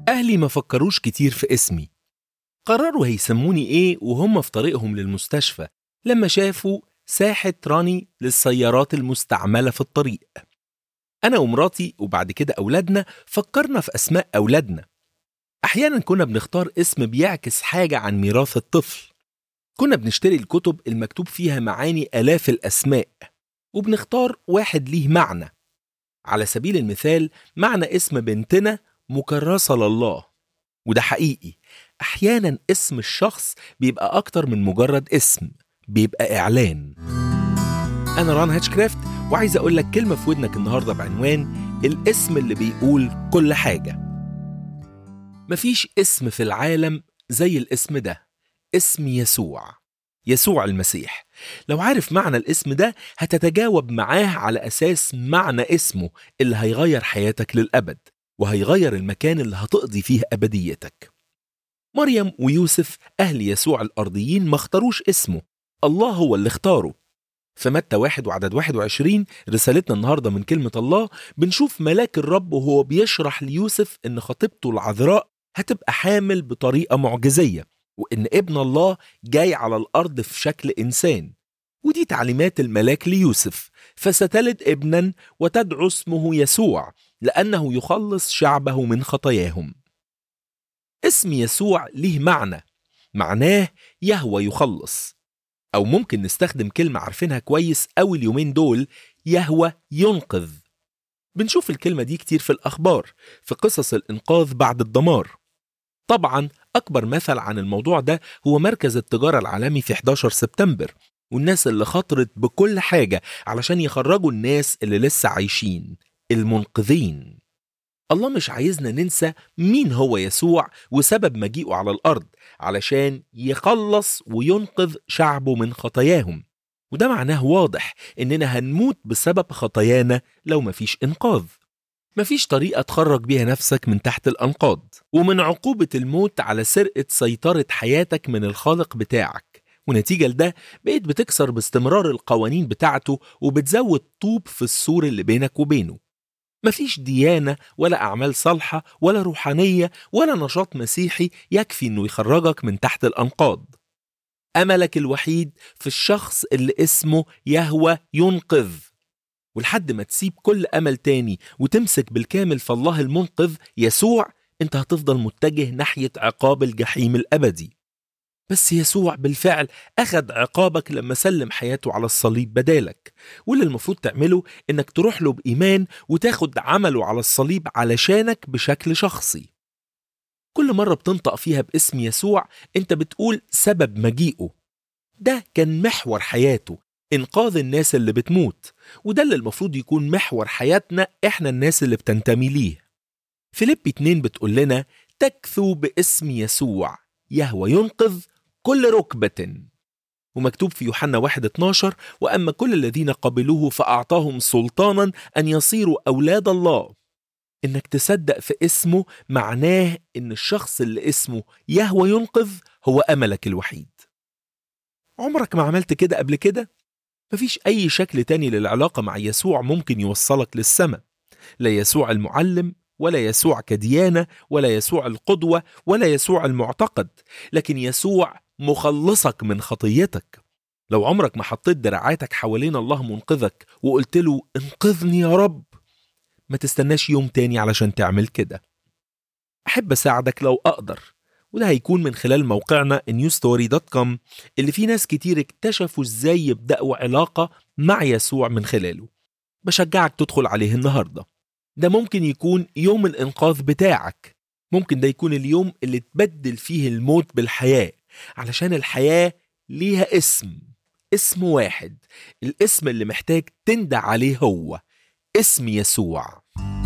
أهلي ما فكروش كتير في اسمي قرروا هيسموني إيه وهم في طريقهم للمستشفى لما شافوا ساحة راني للسيارات المستعملة في الطريق أنا ومراتي وبعد كده أولادنا فكرنا في أسماء أولادنا أحيانا كنا بنختار اسم بيعكس حاجة عن ميراث الطفل كنا بنشتري الكتب المكتوب فيها معاني آلاف الأسماء وبنختار واحد ليه معنى على سبيل المثال معنى اسم بنتنا مكرسة لله وده حقيقي أحيانا اسم الشخص بيبقى أكتر من مجرد اسم بيبقى إعلان أنا ران هاتشكرافت وعايز أقول لك كلمة في ودنك النهاردة بعنوان الاسم اللي بيقول كل حاجة مفيش اسم في العالم زي الاسم ده اسم يسوع يسوع المسيح لو عارف معنى الاسم ده هتتجاوب معاه على أساس معنى اسمه اللي هيغير حياتك للأبد وهيغير المكان اللي هتقضي فيه أبديتك مريم ويوسف أهل يسوع الأرضيين ما اختاروش اسمه الله هو اللي اختاره في متى واحد وعدد 21 رسالتنا النهارده من كلمة الله بنشوف ملاك الرب وهو بيشرح ليوسف إن خطيبته العذراء هتبقى حامل بطريقة معجزية وإن ابن الله جاي على الأرض في شكل إنسان ودي تعليمات الملاك ليوسف فستلد ابنا وتدعو اسمه يسوع لأنه يخلص شعبه من خطاياهم اسم يسوع ليه معنى معناه يهوى يخلص أو ممكن نستخدم كلمة عارفينها كويس أوي اليومين دول يهوى ينقذ بنشوف الكلمة دي كتير في الأخبار في قصص الإنقاذ بعد الدمار طبعا أكبر مثل عن الموضوع ده هو مركز التجارة العالمي في 11 سبتمبر والناس اللي خطرت بكل حاجة علشان يخرجوا الناس اللي لسه عايشين المنقذين الله مش عايزنا ننسى مين هو يسوع وسبب مجيئه على الأرض علشان يخلص وينقذ شعبه من خطاياهم وده معناه واضح إننا هنموت بسبب خطايانا لو مفيش إنقاذ مفيش طريقة تخرج بيها نفسك من تحت الأنقاض ومن عقوبة الموت على سرقة سيطرة حياتك من الخالق بتاعك ونتيجة لده بقيت بتكسر باستمرار القوانين بتاعته وبتزود طوب في السور اللي بينك وبينه مفيش ديانة ولا أعمال صالحة ولا روحانية ولا نشاط مسيحي يكفي إنه يخرجك من تحت الأنقاض أملك الوحيد في الشخص اللي اسمه يهوى ينقذ ولحد ما تسيب كل أمل تاني وتمسك بالكامل في الله المنقذ يسوع انت هتفضل متجه ناحية عقاب الجحيم الأبدي بس يسوع بالفعل أخذ عقابك لما سلم حياته على الصليب بدالك واللي المفروض تعمله إنك تروح له بإيمان وتاخد عمله على الصليب علشانك بشكل شخصي كل مرة بتنطق فيها باسم يسوع انت بتقول سبب مجيئه ده كان محور حياته إنقاذ الناس اللي بتموت وده اللي المفروض يكون محور حياتنا إحنا الناس اللي بتنتمي ليه فيليب 2 بتقول لنا تكثو باسم يسوع يهوى ينقذ كل ركبة ومكتوب في يوحنا 1 12 وأما كل الذين قبلوه فأعطاهم سلطانا أن يصيروا أولاد الله إنك تصدق في اسمه معناه إن الشخص اللي اسمه يهوى ينقذ هو أملك الوحيد عمرك ما عملت كده قبل كده؟ مفيش أي شكل تاني للعلاقة مع يسوع ممكن يوصلك للسماء لا يسوع المعلم ولا يسوع كديانة ولا يسوع القدوة ولا يسوع المعتقد لكن يسوع مخلصك من خطيتك لو عمرك ما حطيت دراعاتك حوالين الله منقذك وقلت له انقذني يا رب ما تستناش يوم تاني علشان تعمل كده أحب أساعدك لو أقدر وده هيكون من خلال موقعنا newstory.com اللي فيه ناس كتير اكتشفوا ازاي يبدأوا علاقة مع يسوع من خلاله بشجعك تدخل عليه النهارده ده ممكن يكون يوم الإنقاذ بتاعك ممكن ده يكون اليوم اللي تبدل فيه الموت بالحياة علشان الحياة ليها اسم اسم واحد الاسم اللي محتاج تندع عليه هو اسم يسوع